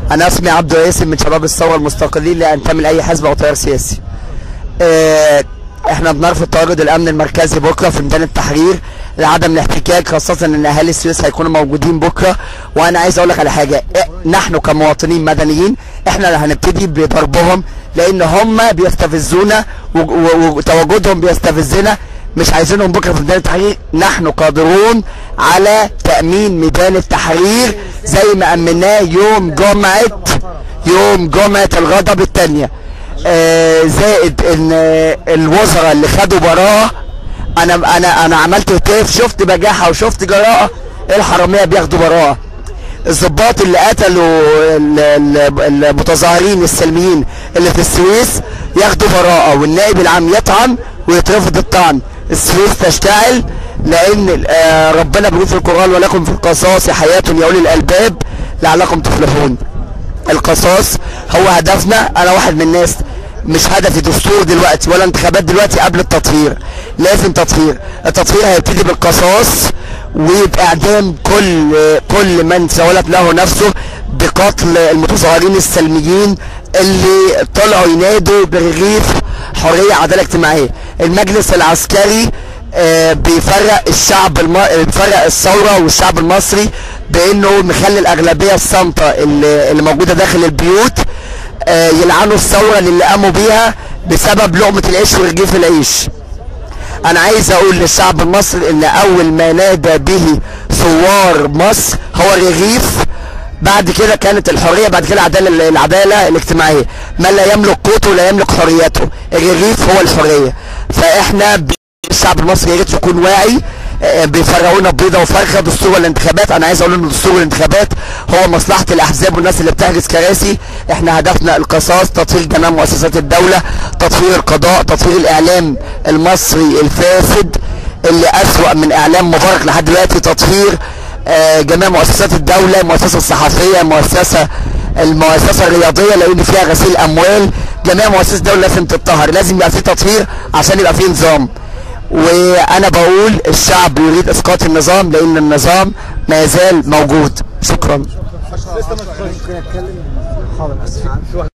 انا اسمي عبد ياسر من شباب الثوره المستقلين لا انتمي لاي حزب او تيار سياسي آه، احنا بنرفض تواجد الامن المركزي بكره في ميدان التحرير لعدم الاحتكاك خاصه ان اهالي السويس هيكونوا موجودين بكره وانا عايز اقول لك على حاجه إ- نحن كمواطنين مدنيين احنا اللي هنبتدي بضربهم لان هم بيستفزونا و- و- وتواجدهم بيستفزنا مش عايزينهم بكره في ميدان التحرير نحن قادرون على تامين ميدان التحرير زي ما امناه يوم جمعه يوم جمعه الغضب الثانيه آه زائد ان آه، الوزراء اللي خدوا براءه انا انا انا عملت هتاف شفت بجاحه وشفت جراءه الحراميه بياخدوا براءه الضباط اللي قتلوا ال- ال- المتظاهرين السلميين اللي في السويس ياخدوا براءة والنائب العام يطعن ويترفض الطعن السويس تشتعل لان آه، ربنا بيقول في القرآن ولكم في القصاص حياة يا اولي الالباب لعلكم تفلحون القصاص هو هدفنا انا واحد من الناس مش هدفي دستور دلوقتي ولا انتخابات دلوقتي قبل التطهير لازم تطهير التطهير هيبتدي بالقصاص وباعدام كل كل من سولت له نفسه بقتل المتظاهرين السلميين اللي طلعوا ينادوا برغيف حريه عداله اجتماعيه المجلس العسكري آه، بيفرق الشعب الم... بيفرق الثوره والشعب المصري بانه مخلي الاغلبيه الصامته اللي, اللي موجوده داخل البيوت آه، يلعنوا الثوره اللي قاموا بيها بسبب لقمه العيش ورغيف العيش انا عايز اقول للشعب المصري ان اول ما نادى به ثوار مصر هو الرغيف بعد كده كانت الحريه بعد كده العداله العداله الاجتماعيه من لا يملك قوته لا يملك حريته الرغيف هو الحريه فاحنا ب- الشعب المصري يا ريت يكون واعي آه، بيفرقونا بيضه وفرخه دستور الانتخابات انا عايز اقول ان دستور الانتخابات هو مصلحه الاحزاب والناس اللي بتحجز كراسي احنا هدفنا القصاص تطهير جميع مؤسسات الدوله تطهير القضاء تطهير الاعلام المصري الفاسد اللي اسوأ من اعلام مبارك لحد دلوقتي تطهير آه، جميع مؤسسات الدوله المؤسسه الصحفيه المؤسسه المؤسسه الرياضيه لان فيها غسيل اموال جميع مؤسسات الدوله لازم تتطهر لازم يبقى في تطهير عشان يبقى في نظام وانا بقول الشعب يريد اسقاط النظام لان النظام ما يزال موجود شكرا